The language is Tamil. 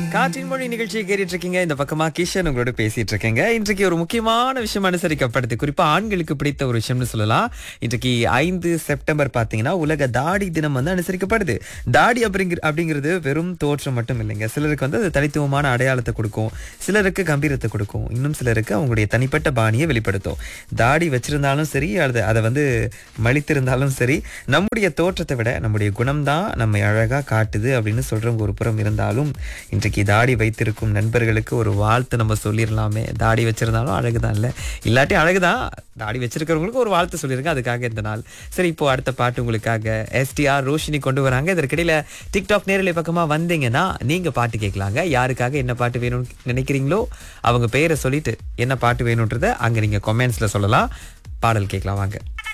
காற்றின் மொழி நிகழ்ச்சியை கேட்டுட்டு இருக்கீங்க இந்த பக்கமா கிஷன் உங்களோட பேசிட்டு இருக்கேங்க இன்றைக்கு ஒரு முக்கியமான விஷயம் அனுசரிக்கப்படுது குறிப்பா ஆண்களுக்கு பிடித்த ஒரு விஷயம்னு சொல்லலாம் இன்றைக்கு ஐந்து செப்டம்பர் பாத்தீங்கன்னா உலக தாடி தினம் வந்து அனுசரிக்கப்படுது தாடி அப்படிங்கிற அப்படிங்கிறது வெறும் தோற்றம் மட்டும் இல்லைங்க சிலருக்கு வந்து அது தனித்துவமான அடையாளத்தை கொடுக்கும் சிலருக்கு கம்பீரத்தை கொடுக்கும் இன்னும் சிலருக்கு அவங்களுடைய தனிப்பட்ட பாணியை வெளிப்படுத்தும் தாடி வச்சிருந்தாலும் சரி அல்லது அதை வந்து மலித்திருந்தாலும் சரி நம்முடைய தோற்றத்தை விட நம்முடைய குணம்தான் நம்மை அழகா காட்டுது அப்படின்னு சொல்றவங்க ஒரு புறம் இருந்தாலும் இன்றைக்கு தாடி வைத்திருக்கும் நண்பர்களுக்கு ஒரு வாழ்த்து நம்ம சொல்லிடலாமே தாடி வச்சிருந்தாலும் அழகுதான் இல்ல இல்லாட்டி அழகுதான் தாடி வச்சிருக்கிறவங்களுக்கு ஒரு வாழ்த்து சொல்லிருங்க அதுக்காக இந்த நாள் சரி இப்போ அடுத்த பாட்டு உங்களுக்காக எஸ்டிஆர் ரோஷினி கொண்டு வராங்க இதற்கிடையில டிக்டாக் நேரலை பக்கமா வந்தீங்கன்னா நீங்க பாட்டு கேட்கலாங்க யாருக்காக என்ன பாட்டு வேணும்னு நினைக்கிறீங்களோ அவங்க பெயரை சொல்லிட்டு என்ன பாட்டு வேணுன்றத அங்க நீங்க கொமெண்ட்ஸ்ல சொல்லலாம் பாடல் கேட்கலாம் வாங்க